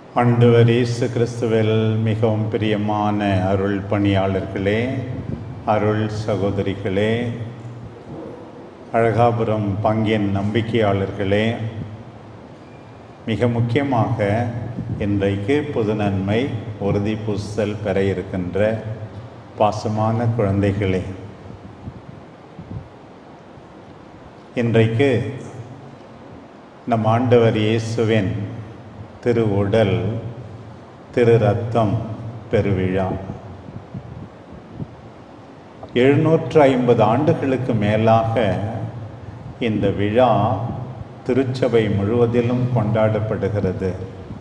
ஆண்டவர் இயேசு கிறிஸ்துவில் மிகவும் பிரியமான அருள் பணியாளர்களே அருள் சகோதரிகளே அழகாபுரம் பங்கின் நம்பிக்கையாளர்களே மிக முக்கியமாக இன்றைக்கு புது நன்மை உறுதி பூசல் பெற இருக்கின்ற பாசமான குழந்தைகளே இன்றைக்கு நம் ஆண்டவர் இயேசுவின் திரு உடல் திரு ரத்தம் பெருவிழா எழுநூற்று ஐம்பது ஆண்டுகளுக்கு மேலாக இந்த விழா திருச்சபை முழுவதிலும் கொண்டாடப்படுகிறது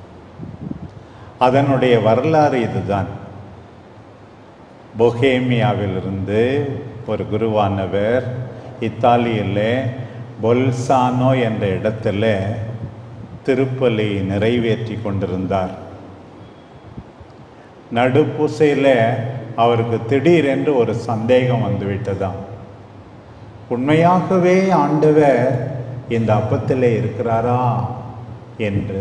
அதனுடைய வரலாறு இதுதான் பொஹேமியாவிலிருந்து ஒரு குருவானவர் இத்தாலியில் பொல்சானோ என்ற இடத்துல திருப்பலி நிறைவேற்றி கொண்டிருந்தார் நடுப்பூசையில் அவருக்கு திடீரென்று ஒரு சந்தேகம் வந்துவிட்டதாம் உண்மையாகவே ஆண்டவர் இந்த அப்பத்தில் இருக்கிறாரா என்று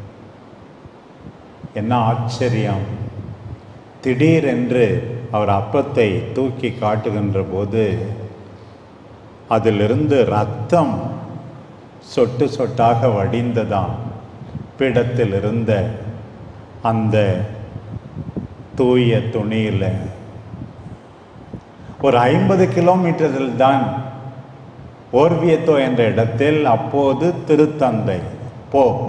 என்ன ஆச்சரியம் திடீரென்று அவர் அப்பத்தை தூக்கி காட்டுகின்ற போது அதிலிருந்து ரத்தம் சொட்டு சொட்டாக வடிந்ததாம் பீடத்தில் இருந்த அந்த தூய துணியில் ஒரு ஐம்பது கிலோமீட்டரில் தான் ஓர்வியத்தோ என்ற இடத்தில் அப்போது திருத்தந்தை போப்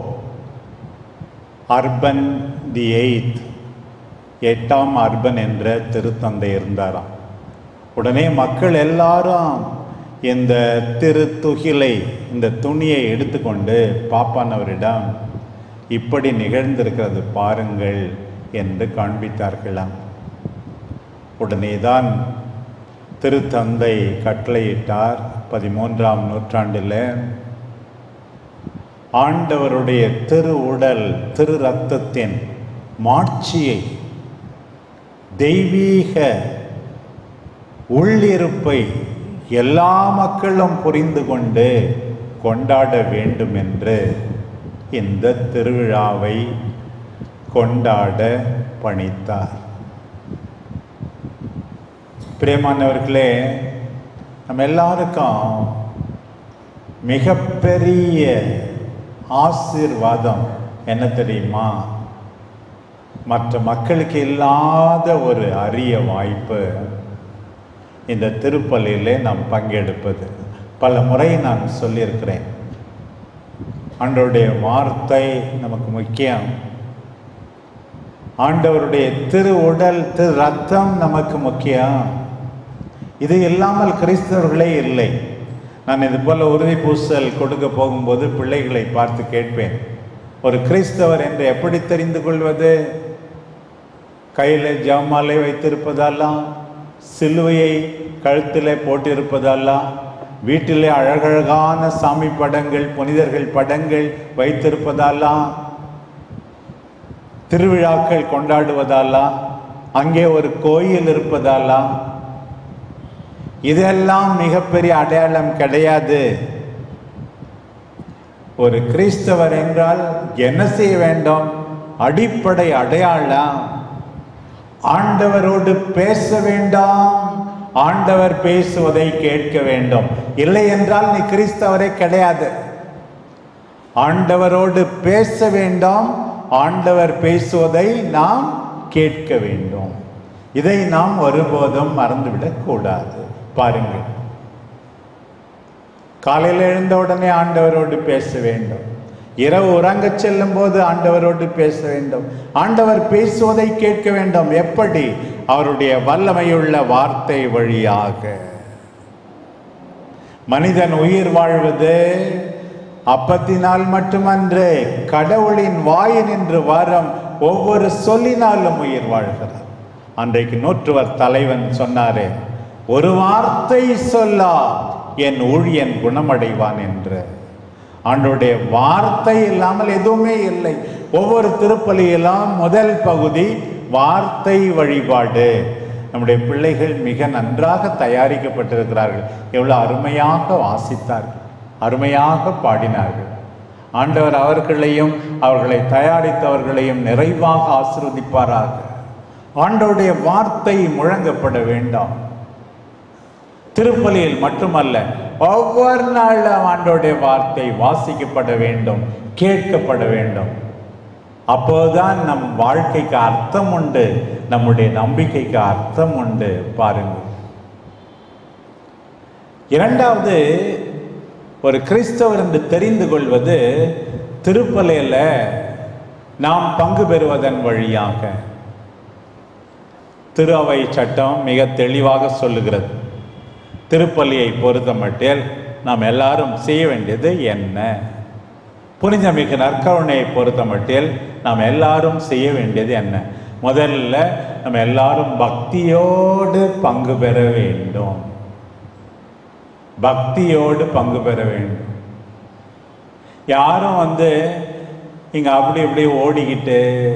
அர்பன் தி எயித் எட்டாம் அர்பன் என்ற திருத்தந்தை இருந்தாராம் உடனே மக்கள் எல்லாரும் இந்த திருத்துகிலை இந்த துணியை எடுத்துக்கொண்டு பாப்பானவரிடம் இப்படி நிகழ்ந்திருக்கிறது பாருங்கள் என்று காண்பித்தார்களாம் உடனேதான் திருத்தந்தை கட்டளையிட்டார் பதிமூன்றாம் நூற்றாண்டில் ஆண்டவருடைய திரு உடல் திரு ரத்தத்தின் மாட்சியை தெய்வீக உள்ளிருப்பை எல்லா மக்களும் புரிந்து கொண்டு கொண்டாட வேண்டும் என்று இந்த திருவிழாவை கொண்டாட பணித்தார் பிரியமானவர்களே நம்ம எல்லாருக்கும் மிகப்பெரிய ஆசீர்வாதம் என்ன தெரியுமா மற்ற மக்களுக்கு இல்லாத ஒரு அரிய வாய்ப்பு இந்த திருப்பலியிலே நாம் பங்கெடுப்பது பல முறை நான் சொல்லியிருக்கிறேன் ஆண்டவருடைய வார்த்தை நமக்கு முக்கியம் ஆண்டவருடைய திரு உடல் திரு ரத்தம் நமக்கு முக்கியம் இது இல்லாமல் கிறிஸ்தவர்களே இல்லை நான் இது போல உறுதி பூசல் கொடுக்க போகும்போது பிள்ளைகளை பார்த்து கேட்பேன் ஒரு கிறிஸ்தவர் என்று எப்படி தெரிந்து கொள்வது கையில் ஜாமாலை வைத்திருப்பதெல்லாம் சிலுவையை கழுத்திலே போட்டிருப்பதெல்லாம் வீட்டிலே அழகழகான சாமி படங்கள் புனிதர்கள் படங்கள் வைத்திருப்பதாலாம் திருவிழாக்கள் கொண்டாடுவதாலாம் அங்கே ஒரு கோயில் இருப்பதாலாம் இதெல்லாம் மிகப்பெரிய அடையாளம் கிடையாது ஒரு கிறிஸ்தவர் என்றால் என்ன செய்ய வேண்டும் அடிப்படை அடையாளம் ஆண்டவரோடு பேச வேண்டாம் ஆண்டவர் பேசுவதை கேட்க வேண்டும் இல்லை என்றால் நீ கிறிஸ்தவரே கிடையாது ஆண்டவரோடு பேச வேண்டாம் ஆண்டவர் பேசுவதை நாம் கேட்க வேண்டும் இதை நாம் ஒருபோதும் மறந்துவிடக் கூடாது பாருங்கள் காலையில் எழுந்த உடனே ஆண்டவரோடு பேச வேண்டும் இரவு உறங்க செல்லும் போது ஆண்டவரோடு பேச வேண்டும் ஆண்டவர் பேசுவதை கேட்க வேண்டும் எப்படி அவருடைய வல்லமையுள்ள வார்த்தை வழியாக மனிதன் உயிர் வாழ்வது அப்பத்தினால் மட்டுமன்று கடவுளின் வாயினின்று வரும் ஒவ்வொரு சொல்லினாலும் உயிர் வாழ்கிறார் அன்றைக்கு நூற்றுவர் தலைவன் சொன்னாரே ஒரு வார்த்தை சொல்லா என் ஊழியன் குணமடைவான் என்று ஆண்டோடைய வார்த்தை இல்லாமல் எதுவுமே இல்லை ஒவ்வொரு திருப்பலியிலும் முதல் பகுதி வார்த்தை வழிபாடு நம்முடைய பிள்ளைகள் மிக நன்றாக தயாரிக்கப்பட்டிருக்கிறார்கள் எவ்வளவு அருமையாக வாசித்தார்கள் அருமையாக பாடினார்கள் ஆண்டவர் அவர்களையும் அவர்களை தயாரித்தவர்களையும் நிறைவாக ஆசீர்வதிப்பாராக ஆண்டவருடைய வார்த்தை முழங்கப்பட வேண்டாம் திருப்பலியில் மட்டுமல்ல ஒவ்வொரு நாளும் ஆண்டோடைய வார்த்தை வாசிக்கப்பட வேண்டும் கேட்கப்பட வேண்டும் அப்போதான் நம் வாழ்க்கைக்கு அர்த்தம் உண்டு நம்முடைய நம்பிக்கைக்கு அர்த்தம் உண்டு பாருங்கள் இரண்டாவது ஒரு கிறிஸ்தவர் என்று தெரிந்து கொள்வது திருப்பலியில் நாம் பங்கு பெறுவதன் வழியாக திரு அவை சட்டம் மிக தெளிவாக சொல்லுகிறது திருப்பலியை பொறுத்த மட்டில் நாம் எல்லாரும் செய்ய வேண்டியது என்ன புனிதமிகு நற்கருணையை பொறுத்த மட்டில் நாம் எல்லாரும் செய்ய வேண்டியது என்ன முதல்ல நம்ம எல்லாரும் பக்தியோடு பங்கு பெற வேண்டும் பக்தியோடு பங்கு பெற வேண்டும் யாரும் வந்து இங்க அப்படி இப்படி ஓடிக்கிட்டு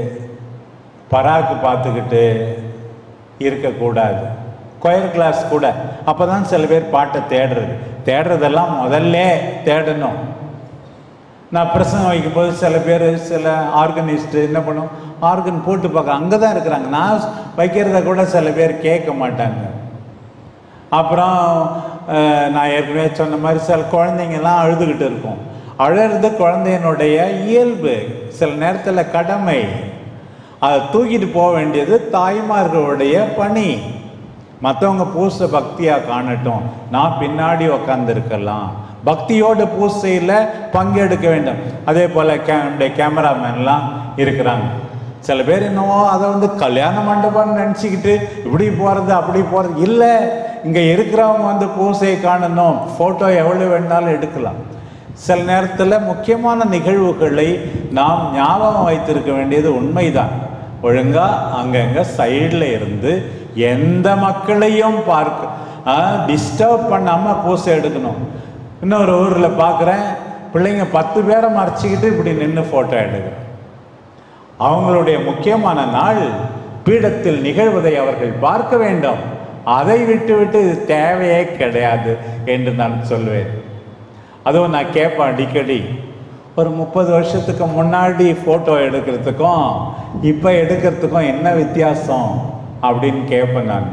பராக்கு பார்த்துக்கிட்டு இருக்கக்கூடாது கொயர் கிளாஸ் கூட அப்பதான் சில பேர் பாட்டை தேடுறது தேடுறதெல்லாம் முதல்ல தேடணும் நான் பிரசங்கம் வைக்கும்போது சில பேர் சில ஆர்கனிஸ்ட் என்ன பண்ணும் ஆர்கன் போட்டு பார்க்க அங்கே தான் இருக்கிறாங்க நான் வைக்கிறத கூட சில பேர் கேட்க மாட்டாங்க அப்புறம் அஹ், நான் ஏற்கனவே சொன்ன மாதிரி சில குழந்தைங்கெல்லாம் அழுதுகிட்டு இருக்கும் அழறது குழந்தையினுடைய இயல்பு சில நேரத்தில் கடமை அதை தூக்கிட்டு போக வேண்டியது தாய்மார்களுடைய பணி மற்றவங்க பூசை பக்தியாக காணட்டும் நான் பின்னாடி உக்காந்துருக்கலாம் பக்தியோட பூசையில் பங்கெடுக்க வேண்டும் அதே போல் கே நம்முடைய கேமராமேன்லாம் இருக்கிறாங்க சில பேர் என்னவோ அதை வந்து கல்யாண மண்டபம்னு நினச்சிக்கிட்டு இப்படி போகிறது அப்படி போகிறது இல்லை இங்கே இருக்கிறவங்க வந்து பூசையை காணணும் ஃபோட்டோ எவ்வளோ வேணாலும் எடுக்கலாம் சில நேரத்தில் முக்கியமான நிகழ்வுகளை நாம் ஞாபகம் வைத்திருக்க வேண்டியது உண்மைதான் ஒழுங்கா அங்கங்க சைடில் இருந்து எந்த மக்களையும் பார்க்க டிஸ்டர்ப் பண்ணாமல் பூசை எடுக்கணும் இன்னொரு ஊரில் பார்க்குறேன் பிள்ளைங்க பத்து பேரை மறைச்சிக்கிட்டு இப்படி நின்று ஃபோட்டோ எடுக்கிறேன் அவங்களுடைய முக்கியமான நாள் பீடத்தில் நிகழ்வதை அவர்கள் பார்க்க வேண்டும் அதை விட்டுவிட்டு இது தேவையே கிடையாது என்று நான் சொல்வேன் அதுவும் நான் கேட்பேன் அடிக்கடி ஒரு முப்பது வருஷத்துக்கு முன்னாடி ஃபோட்டோ எடுக்கிறதுக்கும் இப்போ எடுக்கிறதுக்கும் என்ன வித்தியாசம் அப்படின்னு கேட்பேன் நான்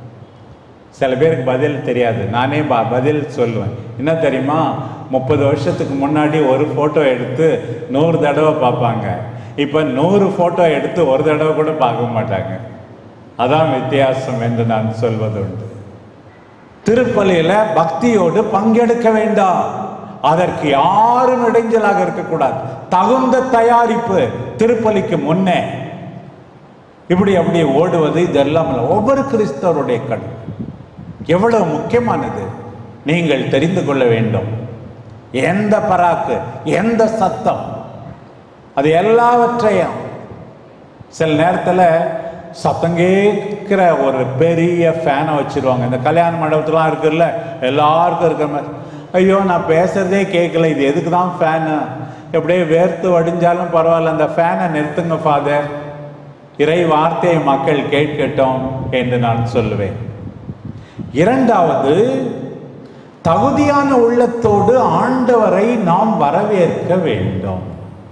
சில பேருக்கு பதில் தெரியாது நானே ப பதில் சொல்லுவேன் என்ன தெரியுமா முப்பது வருஷத்துக்கு முன்னாடி ஒரு ஃபோட்டோ எடுத்து நூறு தடவை பார்ப்பாங்க இப்போ நூறு ஃபோட்டோ எடுத்து ஒரு தடவை கூட பார்க்க மாட்டாங்க அதான் வித்தியாசம் என்று நான் சொல்வது உண்டு திருப்பலியில பக்தியோடு பங்கெடுக்க வேண்டாம் அதற்கு யாரும் இடைஞ்சலாக இருக்கக்கூடாது தகுந்த தயாரிப்பு திருப்பலிக்கு முன்னே இப்படி அப்படி ஓடுவது இதெல்லாம் இல்லை. ஒவ்வொரு கிறிஸ்தவருடைய கண் எவ்வளவு முக்கியமானது நீங்கள் தெரிந்து கொள்ள வேண்டும் எந்த பராக்கு எந்த சத்தம் அது எல்லாவற்றையும் சில நேரத்தில் சத்தம் கேட்கிற ஒரு பெரிய ஃபேனை வச்சிருவாங்க இந்த கல்யாண மண்டபத்துலாம் இருக்குல்ல எல்லாருக்கும் இருக்கிற மாதிரி ஐயோ நான் பேசுறதே கேட்கல இது எதுக்கு தான் ஃபேனு எப்படியே வேர்த்து வடிஞ்சாலும் பரவாயில்ல அந்த ஃபேனை நிறுத்துங்க ஃபாதர் இறை வார்த்தையை மக்கள் கேட்கட்டும் என்று நான் சொல்லுவேன் இரண்டாவது தகுதியான உள்ளத்தோடு ஆண்டவரை நாம் வரவேற்க வேண்டும்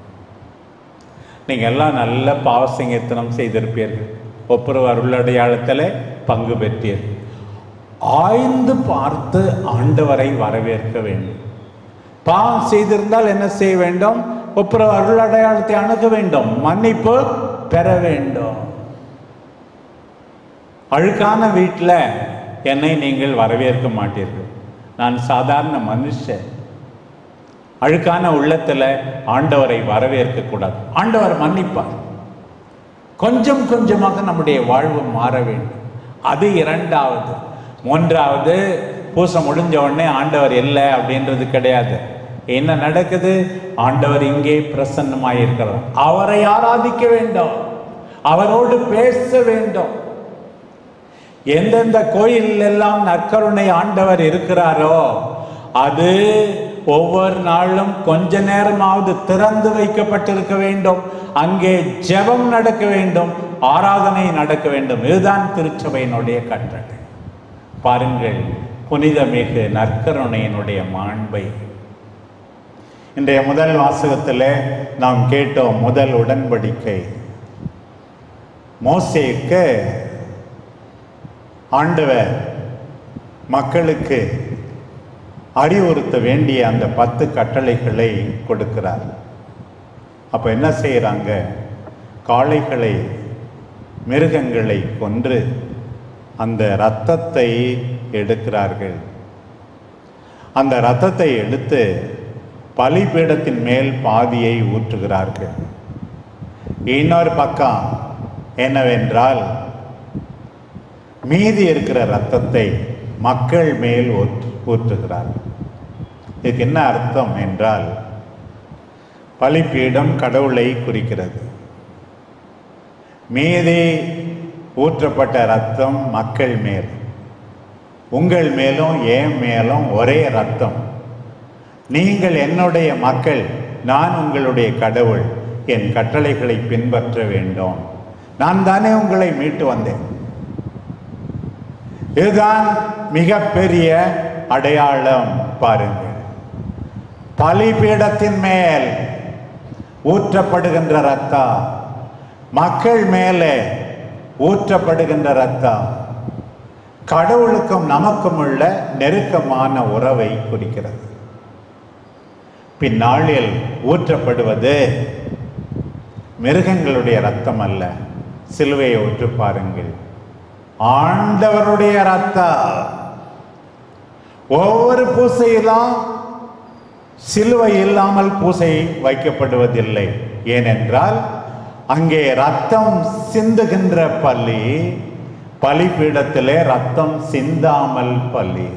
நீங்க எல்லாம் நல்ல பாவசங்கீர்த்தனம் செய்திருப்பீர்கள் ஒப்புரவு அருளடையாளத்தில் பங்கு பெற்றீர்கள் ஆய்ந்து பார்த்து ஆண்டவரை வரவேற்க வேண்டும் பாவம் செய்திருந்தால் என்ன செய்ய வேண்டும் ஒப்புரவு அருளடையாளத்தை அணுக வேண்டும் மன்னிப்பு பெற வேண்டும் அழுக்கான வீட்டில் என்னை நீங்கள் வரவேற்க மாட்டீர்கள் நான் சாதாரண மனுஷன் அழுக்கான உள்ளத்துல ஆண்டவரை வரவேற்க கூடாது ஆண்டவர் மன்னிப்பார் கொஞ்சம் கொஞ்சமாக நம்முடைய வாழ்வு மாற வேண்டும் அது இரண்டாவது மூன்றாவது பூசை முடிஞ்ச உடனே ஆண்டவர் இல்லை அப்படின்றது கிடையாது என்ன நடக்குது ஆண்டவர் இங்கே பிரசன்னமாய் இருக்கிறார் அவரை ஆராதிக்க வேண்டும் அவரோடு பேச வேண்டும் எந்தெந்த கோயில் எல்லாம் நற்கருணை ஆண்டவர் இருக்கிறாரோ அது ஒவ்வொரு நாளும் கொஞ்ச நேரமாவது திறந்து வைக்கப்பட்டிருக்க வேண்டும் அங்கே ஜெபம் நடக்க வேண்டும் ஆராதனை நடக்க வேண்டும் இதுதான் திருச்சபையினுடைய கட்டளை பாருங்கள் புனிதமிகு நற்கருணையினுடைய மாண்பை இன்றைய முதல் வாசகத்திலே நாம் கேட்டோம் முதல் உடன்படிக்கை மோசேக்கு ஆண்டவர் மக்களுக்கு அறிவுறுத்த வேண்டிய அந்த பத்து கட்டளைகளை கொடுக்கிறார் அப்ப என்ன செய்யறாங்க காளைகளை மிருகங்களை கொன்று அந்த இரத்தத்தை எடுக்கிறார்கள் அந்த இரத்தத்தை எடுத்து பலிபீடத்தின் மேல் பாதியை ஊற்றுகிறார்கள் இன்னொரு பக்கம் என்னவென்றால் மீதி இருக்கிற இரத்தத்தை மக்கள் மேல் ஊற்று ஊற்றுகிறார்கள் இதுக்கு என்ன அர்த்தம் என்றால் பலிப்பீடம் கடவுளை குறிக்கிறது மீதி ஊற்றப்பட்ட ரத்தம் மக்கள் மேல் உங்கள் மேலும் என் மேலும் ஒரே ரத்தம் நீங்கள் என்னுடைய மக்கள் நான் உங்களுடைய கடவுள் என் கட்டளைகளை பின்பற்ற வேண்டும் நான் தானே உங்களை மீட்டு வந்தேன் இதுதான் மிகப்பெரிய அடையாளம் பாருங்கள் பலிபீடத்தின் மேல் ஊற்றப்படுகின்ற ரத்தம் மக்கள் மேலே ஊற்றப்படுகின்ற ரத்தம் கடவுளுக்கும் நமக்கும் உள்ள நெருக்கமான உறவை குறிக்கிறது பின்னாளில் ஊற்றப்படுவது மிருகங்களுடைய ரத்தம் அல்ல சிலுவையை ஊற்று பாருங்கள் ஆண்டவருடைய ரத்தம் ஒவ்வொரு பூசையிலும் சிலுவை இல்லாமல் பூசை வைக்கப்படுவதில்லை ஏனென்றால் அங்கே ரத்தம் சிந்துகின்ற பள்ளி பலிபீடத்திலே ரத்தம் சிந்தாமல் பள்ளி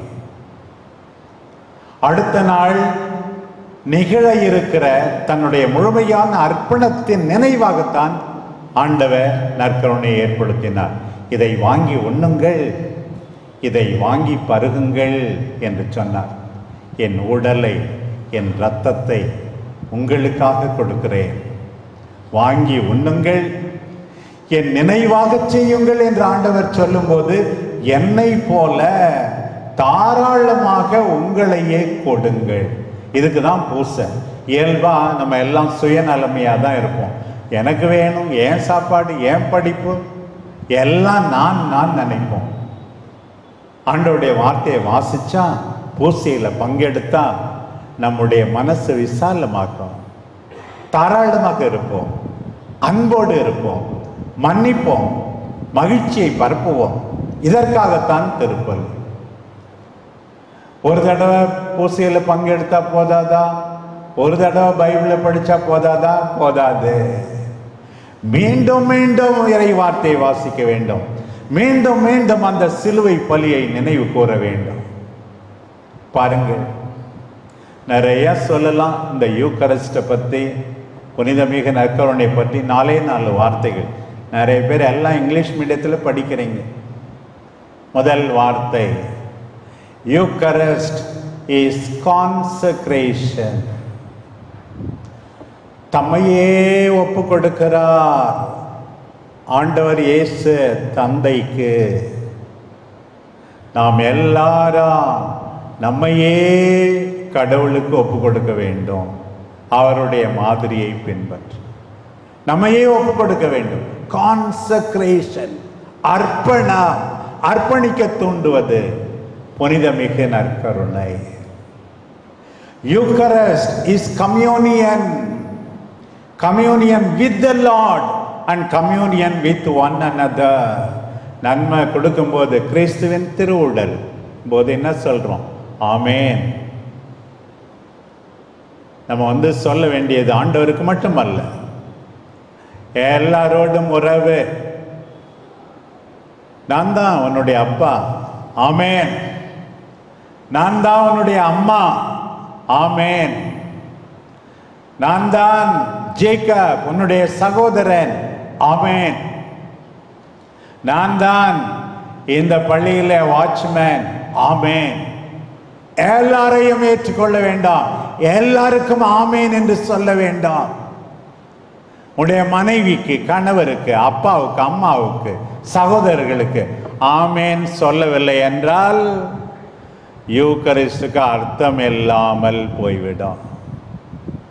அடுத்த நாள் நிகழ இருக்கிற தன்னுடைய முழுமையான அர்ப்பணத்தின் நினைவாகத்தான் ஆண்டவர் நற்கருணை ஏற்படுத்தினார் இதை வாங்கி உண்ணுங்கள் இதை வாங்கி பருகுங்கள் என்று சொன்னார் என் உடலை என் இரத்தத்தை உங்களுக்காக கொடுக்கிறேன் வாங்கி உண்ணுங்கள் என் நினைவாக செய்யுங்கள் என்று ஆண்டவர் சொல்லும்போது என்னை போல தாராளமாக உங்களையே கொடுங்கள் இதுக்கு தான் பூசை இயல்பா நம்ம எல்லாம் சுயநலமையாக தான் இருப்போம் எனக்கு வேணும் ஏன் சாப்பாடு ஏன் படிப்பு எல்லாம் நான் நான் நினைப்போம் ஆண்டவருடைய வார்த்தையை வாசிச்சா பூசையில் பங்கெடுத்தா நம்முடைய மனசு விசாலமாக்கும் தாராளமாக இருப்போம் அன்போடு இருப்போம் மன்னிப்போம் மகிழ்ச்சியை பரப்புவோம் இதற்காகத்தான் திருப்பல் ஒரு தடவை பூசையில் பங்கெடுத்தா போதாதா ஒரு தடவை பைபிளை படிச்சா போதாதா போதாது மீண்டும் மீண்டும் இறை வார்த்தையை வாசிக்க வேண்டும் மீண்டும் மீண்டும் அந்த சிலுவை பலியை நினைவு கூற வேண்டும் பாருங்கள் நிறைய சொல்லலாம் இந்த யூக்கரிஸ்டை பற்றி புனிதமிகு நற்கருணை பற்றி நாலே நாலு வார்த்தைகள் நிறைய பேர் எல்லாம் இங்கிலீஷ் மீடியத்தில் படிக்கிறீங்க முதல் வார்த்தை யூக்கரிஸ்ட் இஸ் கான்சக்ரேஷன் தம்மையே ஒப்பு கொடுக்கிறார் ஆண்டவர் இயேசு தந்தைக்கு நாம் எல்லாரும் நம்மையே கடவுளுக்கு ஒப்பு கொடுக்க வேண்டும் அவருடைய மாதிரியை பின்பற்ற நம்மையே ஒப்பு கொடுக்க வேண்டும் கான்சக்ரேஷன் அர்ப்பணம் அர்ப்பணிக்க தூண்டுவது புனிதமிகு நற்கருணை Eucharist is communion communion with the Lord and communion with one another நன்மை கொடுக்கும்போது கிறிஸ்துவின் திருவுடல் போது என்ன சொல்றோம் ஆமேன் நம்ம வந்து சொல்ல வேண்டியது ஆண்டவருக்கு மட்டுமல்ல எல்லாரோடும் உறவு நான் தான் உன்னுடைய அப்பா ஆமேன் நான் தான் உன்னுடைய அம்மா ஆமேன் நான் தான் ஜேக்கப் உன்னுடைய சகோதரன் ஆமேன் நான் தான் இந்த பள்ளியில வாட்ச்மேன் ஆமேன் எல்லாரையும் ஏற்றுக்கொள்ள வேண்டாம் எல்லாருக்கும் ஆமேன் என்று சொல்ல வேண்டாம் உடைய மனைவிக்கு கணவருக்கு அப்பாவுக்கு அம்மாவுக்கு சகோதரர்களுக்கு ஆமேன் சொல்லவில்லை என்றால் யூக்கரிஸ்டுக்கு அர்த்தம் இல்லாமல் போய்விடும்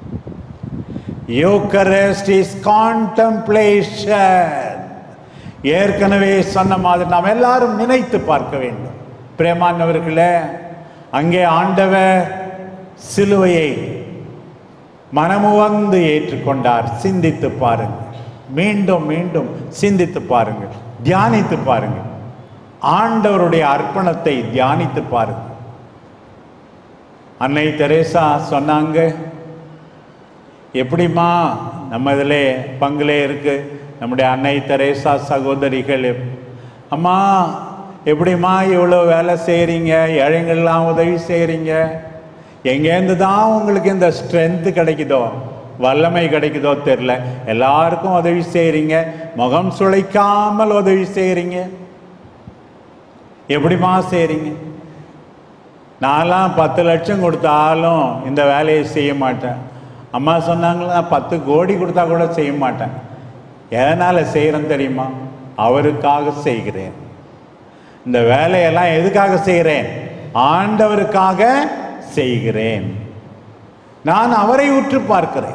யூக்கரிஸ்ட் இஸ் கான்டம்ப்ளேஷன் ஏற்கனவே சொன்ன மாதிரி நாம் எல்லாரும் நினைத்து பார்க்க வேண்டும் பிரேமானவர்களே அங்கே ஆண்டவர் சிலுவையை மனமுவந்து ஏற்றுக்கொண்டார் சிந்தித்து பாருங்கள் மீண்டும் மீண்டும் சிந்தித்து பாருங்கள் தியானித்து பாருங்கள் ஆண்டவருடைய அர்ப்பணத்தை தியானித்து பாருங்கள் அன்னை தெரேசா சொன்னாங்க எப்படிம்மா நம்ம இதில் பங்குலே இருக்கு நம்முடைய அன்னை தெரேசா சகோதரிகள் அம்மா எப்படிம்மா இவ்வளோ வேலை செய்கிறீங்க ஏழைங்கள்லாம் உதவி செய்கிறீங்க எங்கேருந்து தான் உங்களுக்கு இந்த ஸ்ட்ரென்த்து கிடைக்குதோ வல்லமை கிடைக்குதோ தெரில எல்லாருக்கும் உதவி செய்கிறீங்க முகம் சுளைக்காமல் உதவி செய்கிறீங்க எப்படிம்மா செய்கிறீங்க நான்லாம் பத்து லட்சம் கொடுத்தாலும் இந்த வேலையை செய்ய மாட்டேன் அம்மா சொன்னாங்களா நான் பத்து கோடி கொடுத்தா கூட செய்ய மாட்டேன் எதனால் செய்கிறேன் தெரியுமா அவருக்காக செய்கிறேன் இந்த வேலையெல்லாம் எதுக்காக செய்கிறேன் ஆண்டவருக்காக செய்கிறேன் நான் அவரை உற்று பார்க்கிறேன்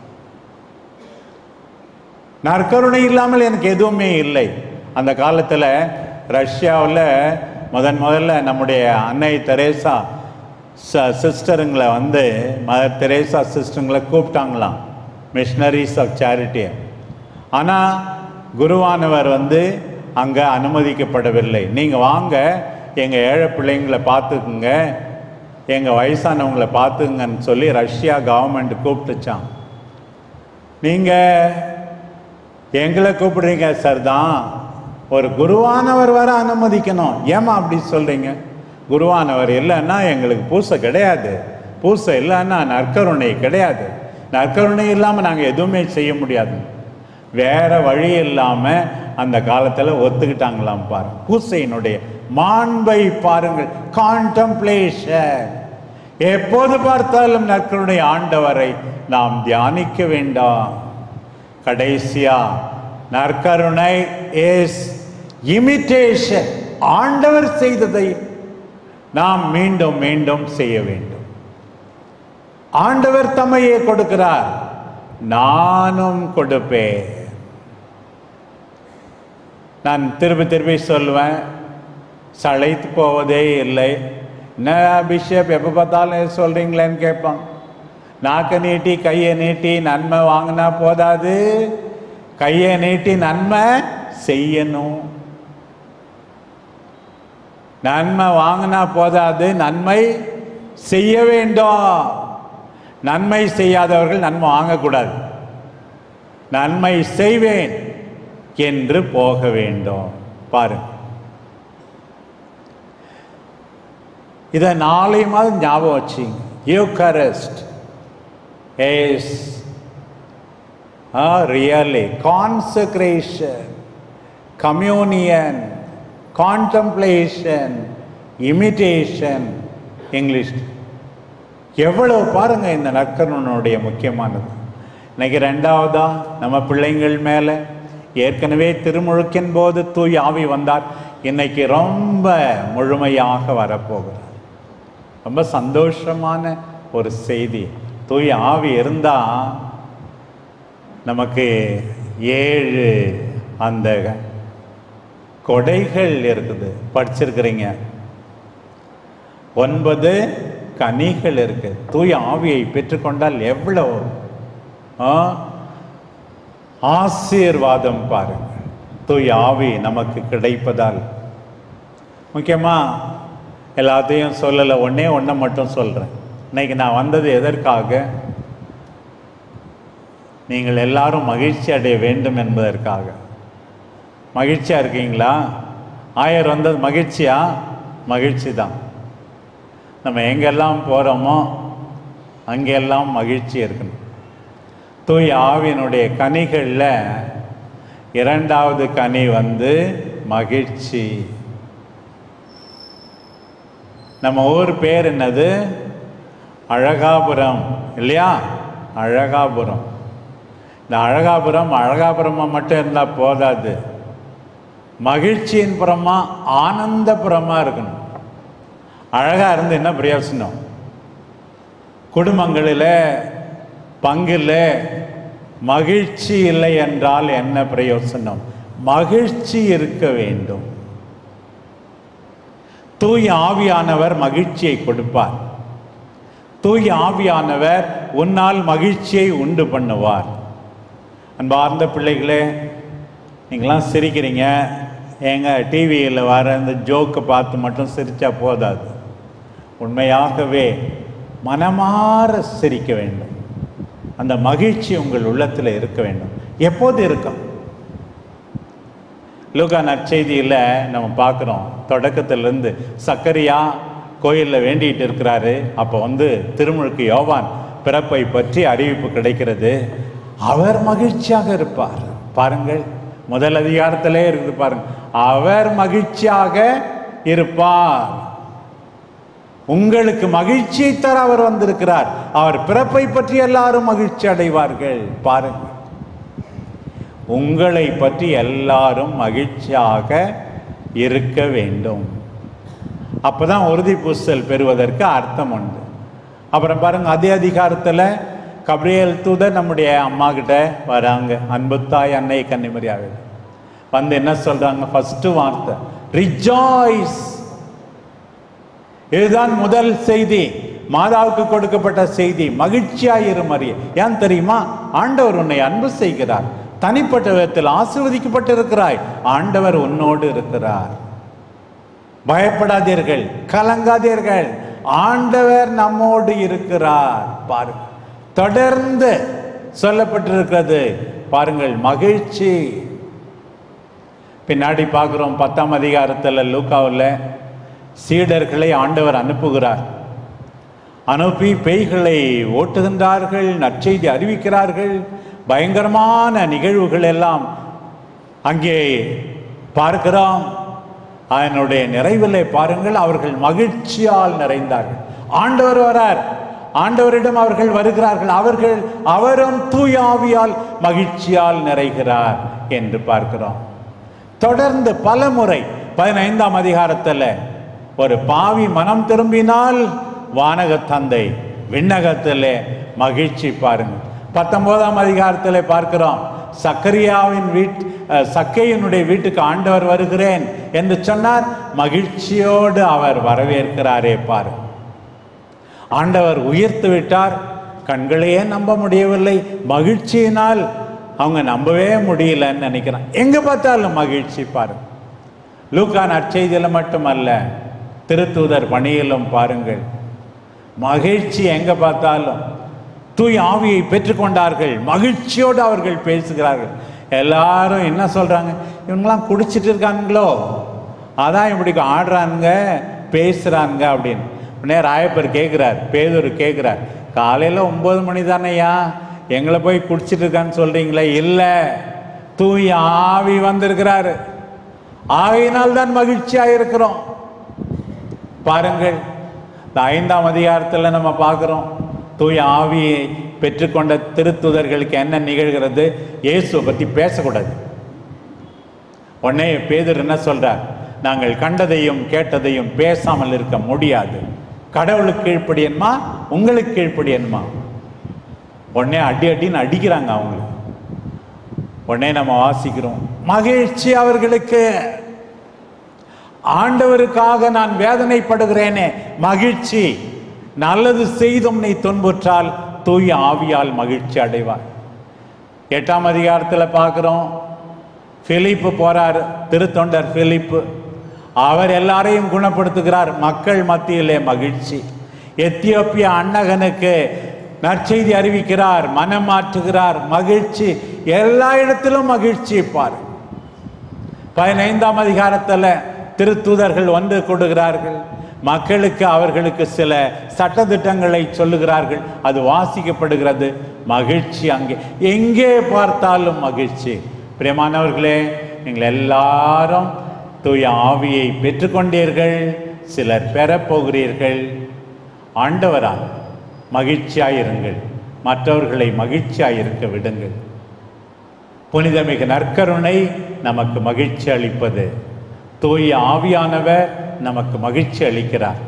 நற்கருணை இல்லாமல் எனக்கு எதுவுமே இல்லை அந்த காலத்தில் ரஷ்யாவில் முதன் முதல்ல நம்முடைய அன்னை தெரேசா ச சிஸ்டருங்களை வந்து மதர் தெரேசா சிஸ்டருங்களை கூப்பிட்டாங்களாம் மிஷனரிஸ் ஆஃப் சேரிட்டி ஆனால் குருவானவர் வந்து அங்கே அனுமதிக்கப்படவில்லை நீங்கள் வாங்க எங்கள் ஏழை பிள்ளைங்களை பார்த்துக்குங்க எங்கள் வயசானவங்களை பார்த்துங்கன்னு சொல்லி ரஷ்யா கவர்மெண்ட் கூப்பிட்டுச்சான் நீங்கள் எங்களை கூப்பிடுறீங்க சார் தான் ஒரு குருவானவர் வர அனுமதிக்கணும் ஏமா அப்படி சொல்கிறீங்க குருவானவர் இல்லைன்னா எங்களுக்கு பூசை கிடையாது பூசை இல்லைன்னா நற்கருணை கிடையாது நற்கருணை இல்லாமல் நாங்கள் எதுவுமே செய்ய முடியாது வேற வழி இல்லாமல் அந்த காலத்தில் ஒத்துக்கிட்டாங்களாம் பாரு பூசையினுடைய மாண்பை பாருங்கள் கான்டம்ப்ளேஷன் எப்போது பார்த்தாலும் நற்கருணை ஆண்டவரை நாம் தியானிக்க வேண்டாம் கடைசியா நற்கருணை இஸ் இமிட்டேஷன் ஆண்டவர் செய்ததை நாம் மீண்டும் மீண்டும் செய்ய வேண்டும் ஆண்டவர் தம்மையே கொடுக்கிறார் நானும் கொடுப்பேன் நான் திருப்பி திருப்பி சொல்லுவேன் சளைத்து போவதே இல்லை என்ன பிஷப் எப்போ பார்த்தாலும் சொல்கிறீங்களேன்னு கேட்பான் நாக்கை நீட்டி கையை நீட்டி நன்மை வாங்கினா போதாது கையை நீட்டி நன்மை செய்யணும் நன்மை வாங்கினா போதாது நன்மை செய்ய வேண்டும் நன்மை செய்யாதவர்கள் நன்மை வாங்கக்கூடாது நன்மை செய்வேன் என்று போக வேண்டும் பாருங்க இதை நாளை மாதம் ஞாபகம் வச்சிங்க Eucharist is really consecration communion contemplation imitation English எவ்வளவு பாருங்க இந்த நற்கருணனுடைய முக்கியமானது இன்னைக்கு ரெண்டாவதா நம்ம பிள்ளைங்கள் மேலே ஏற்கனவே திருமுழுக்கின் போது தூய் ஆவி வந்தார் இன்னைக்கு ரொம்ப முழுமையாக வரப்போகிறார் ரொம்ப சந்தோஷமான ஒரு செய்தி தூய் ஆவி இருந்தால் நமக்கு ஏழு அந்த கொடைகள் இருக்குது படிச்சிருக்கிறீங்க ஒன்பது கனிகள் இருக்கு தூய ஆவியை பெற்றுக்கொண்டால் எவ்வளவு ஆ? ஆசீர்வாதம் பாருங்க தூய ஆவி நமக்கு கிடைப்பதால் முக்கியமா எல்லாத்தையும் சொல்லலை ஒண்ணே ஒன்றை மட்டும் சொல்றேன் இன்னைக்கு நான் வந்தது எதற்காக நீங்கள் எல்லாரும் மகிழ்ச்சி அடைய வேண்டும் என்பதற்காக மகிழ்ச்சியா இருக்கீங்களா ஆயர் வந்தது மகிழ்ச்சியா மகிழ்ச்சி தான் நம்ம எங்கெல்லாம் போகிறோமோ அங்கெல்லாம் மகிழ்ச்சி இருக்கணும் தூய் ஆவியினுடைய கனிகளில் இரண்டாவது கனி வந்து மகிழ்ச்சி நம்ம ஊர் பேர் என்னது அழகாபுரம் இல்லையா அழகாபுரம் இந்த அழகாபுரம் அழகாபுரமாக மட்டும் இருந்தால் போதாது மகிழ்ச்சியின் புறமா ஆனந்தபுரமா இருக்கணும் அழகா இருந்து என்ன பிரயோசனம் குடும்பங்களில் பங்கில் மகிழ்ச்சி இல்லை என்றால் என்ன பிரயோசனம் மகிழ்ச்சி இருக்க வேண்டும் தூய ஆவியானவர் மகிழ்ச்சியை கொடுப்பார் தூய ஆவியானவர் உன்னால் மகிழ்ச்சியை உண்டு பண்ணுவார் அன்பார்ந்த பிள்ளைகளே நீங்களாம் சிரிக்கிறீங்க ஏங்க டிவியில் வர இந்த ஜோக்கை பார்த்து மட்டும் சிரிச்சா போதாது உண்மையாகவே மனமாற சிரிக்க வேண்டும் அந்த மகிழ்ச்சி உங்கள் உள்ளத்தில் இருக்க வேண்டும் எப்போது இருக்கும் லூகா நற்செய்தியில் நம்ம பார்க்குறோம் தொடக்கத்திலிருந்து சக்கரியா கோயிலில் வேண்டிகிட்டு இருக்கிறாரு அப்போ வந்து திருமுழுக்கு யோவான் பிறப்பை பற்றி அறிவிப்பு கிடைக்கிறது அவர் மகிழ்ச்சியாக இருப்பார் பாருங்கள் முதல் அதிகாரத்திலே இருக்குது பாருங்க அவர் மகிழ்ச்சியாக இருப்பார் உங்களுக்கு மகிழ்ச்சியை தர அவர் வந்திருக்கிறார் அவர் பிறப்பை பற்றி எல்லாரும் மகிழ்ச்சி அடைவார்கள் பாருங்கள் உங்களை பற்றி எல்லாரும் மகிழ்ச்சியாக இருக்க வேண்டும் அப்பதான் உறுதி பூசல் பெறுவதற்கு அர்த்தம் உண்டு அப்புறம் பாருங்க அதே அதிகாரத்தில் கபிரியல் தூதர் நம்முடைய அம்மா கிட்ட வராங்க அன்புத்தாய் அன்னை கன்னிமரியாக வந்து என்ன சொல்றாங்க ஃபர்ஸ்ட் வார்த்தை ரிஜாய்ஸ் இதுதான் முதல் செய்தி மாதாவுக்கு கொடுக்கப்பட்ட செய்தி மகிழ்ச்சியாயிரு மறிய ஏன் தெரியுமா ஆண்டவர் உன்னை அன்பு செய்கிறார் தனிப்பட்ட விதத்தில் ஆசீர்வதிக்கப்பட்டிருக்கிறாய் ஆண்டவர் உன்னோடு இருக்கிறார் பயப்படாதீர்கள் கலங்காதீர்கள் ஆண்டவர் நம்மோடு இருக்கிறார் பாருங்க தொடர்ந்து சொல்லப்பட்டிருக்கிறது பாருங்கள் மகிழ்ச்சி பின்னாடி பார்க்குறோம் பத்தாம் அதிகாரத்தில் லூக்காவில் சீடர்களை ஆண்டவர் அனுப்புகிறார் அனுப்பி பேய்களை ஓட்டுகின்றார்கள் நற்செய்தி அறிவிக்கிறார்கள் பயங்கரமான நிகழ்வுகள் எல்லாம் அங்கே பார்க்கிறோம் அதனுடைய நிறைவிலே பாருங்கள் அவர்கள் மகிழ்ச்சியால் நிறைந்தார்கள் ஆண்டவர் வரார் ஆண்டவரிடம் அவர்கள் வருகிறார்கள் அவர்கள் அவரும் தூய ஆவியால் மகிழ்ச்சியால் நிறைகிறார் என்று பார்க்கிறோம் தொடர்ந்து பல முறை பதினைந்தாம் அதிகாரத்தில் ஒரு பாவி மனம் திரும்பினால் வானக தந்தை விண்ணகத்திலே மகிழ்ச்சி பாருங்க பத்தொன்பதாம் அதிகாரத்தில் பார்க்கிறோம் சக்கரியாவின் வீட் அஹ், சக்கையினுடைய வீட்டுக்கு ஆண்டவர் வருகிறேன் என்று சொன்னார் மகிழ்ச்சியோடு அவர் வரவேற்கிறாரே பாரு ஆண்டவர் உயர்த்து விட்டார் கண்களையே நம்ப முடியவில்லை மகிழ்ச்சியினால் அவங்க நம்பவே முடியலன்னு நினைக்கிறேன் எங்க பார்த்தாலும் மகிழ்ச்சி பாரு லூக்கா நற்செய்தியில் மட்டுமல்ல திருத்தூதர் பணியிலும் பாருங்கள் மகிழ்ச்சி எங்க பார்த்தாலும் தூய் ஆவியை பெற்றுக்கொண்டார்கள் மகிழ்ச்சியோடு அவர்கள் பேசுகிறார்கள் எல்லாரும் என்ன சொல்றாங்க இவங்கெல்லாம் குடிச்சிட்டு இருக்காங்களோ அதான் இப்படி ஆடுறாங்க பேசுறாங்க அப்படின்னு உடனே ராயப்பர் கேட்குறார் பேதூர் கேட்குறார் காலையில் ஒம்பது மணி தானேயா எங்களை போய் குடிச்சிட்டு இருக்கான்னு சொல்றீங்களே இல்லை தூய் ஆவி வந்திருக்கிறாரு ஆகையினால் தான் மகிழ்ச்சியாக இருக்கிறோம் பாருங்கள் இந்த ஐந்தாம் அதிகாரத்தில் நம்ம பார்க்குறோம் தூய ஆவியை பெற்றுக்கொண்ட திருத்துதர்களுக்கு என்ன நிகழ்கிறது இயேசுவை பற்றி பேசக்கூடாது உடனே பேதர் என்ன சொல்றார் நாங்கள் கண்டதையும் கேட்டதையும் பேசாமல் இருக்க முடியாது கடவுளுக்கு கீழ்ப்படியன்மா உங்களுக்கு கீழ்ப்படியன்மா உடனே அடி அடின்னு அடிக்கிறாங்க அவங்களுக்கு உடனே நம்ம வாசிக்கிறோம் மகிழ்ச்சி அவர்களுக்கு ஆண்டவருக்காக நான் வேதனைப்படுகிறேனே மகிழ்ச்சி நல்லது செய்தும் நீ துன்புற்றால் தூய ஆவியால் மகிழ்ச்சி அடைவார் எட்டாம் அதிகாரத்தில் பார்க்குறோம் பிலிப்பு போறார் திருத்தொண்டர் பிலிப்பு அவர் எல்லாரையும் குணப்படுத்துகிறார் மக்கள் மத்தியிலே மகிழ்ச்சி எத்தியோப்பிய அன்னகனுக்கு நற்செய்தி அறிவிக்கிறார் மனம் மாற்றுகிறார் மகிழ்ச்சி எல்லா இடத்திலும் மகிழ்ச்சி பார் பதினைந்தாம் அதிகாரத்தில் திருத்தூதர்கள் ஒன்று கொடுக்கிறார்கள் மக்களுக்கு அவர்களுக்கு சில சட்டதிட்டங்களை சொல்லுகிறார்கள் அது வாசிக்கப்படுகிறது மகிழ்ச்சி அங்கே எங்கே பார்த்தாலும் மகிழ்ச்சி பிரியமானவர்களே நீங்கள் எல்லாரும் தூய ஆவியை பெற்றுக்கொண்டீர்கள் சிலர் பெறப்போகிறீர்கள் ஆண்டவரால் மகிழ்ச்சியாயிருங்கள் மற்றவர்களை மகிழ்ச்சியாயிருக்க விடுங்கள் புனிதமிகு நற்கருணை நமக்கு மகிழ்ச்சி அளிப்பது தூய ஆவியானவர் நமக்கு மகிழ்ச்சி அளிக்கிறார்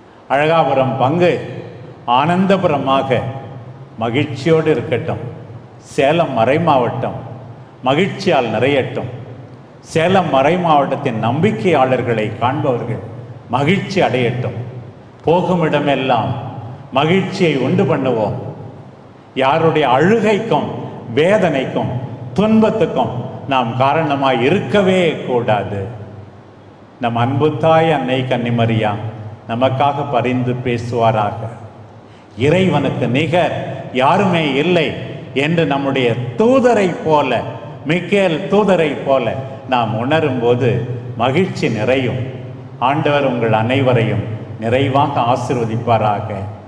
அழகாபுரம் பங்கு ஆனந்தபுரமாக மகிழ்ச்சியோடு இருக்கட்டும் சேலம் மறை மாவட்டம் மகிழ்ச்சியால் நிறையட்டும் சேலம் மறை மாவட்டத்தின் நம்பிக்கையாளர்களை காண்பவர்கள் மகிழ்ச்சி அடையட்டும் போகும் இடமெல்லாம் மகிழ்ச்சியை உண்டு பண்ணுவோம் யாருடைய அழுகைக்கும் வேதனைக்கும் துன்பத்துக்கும் நாம் காரணமாய் இருக்கவே கூடாது நம் அன்பு தாய் அன்னை கன்னிமரியா நமக்காக பரிந்து பேசுவாராக இறைவனுக்கு நிகர் யாருமே இல்லை என்று நம்முடைய தூதரை போல மிக்கேல் தூதரை போல நாம் உணரும் போது மகிழ்ச்சி நிறையும் ஆண்டவர் உங்கள் அனைவரையும் நிறைவாக ஆசிர்வதிப்பாராக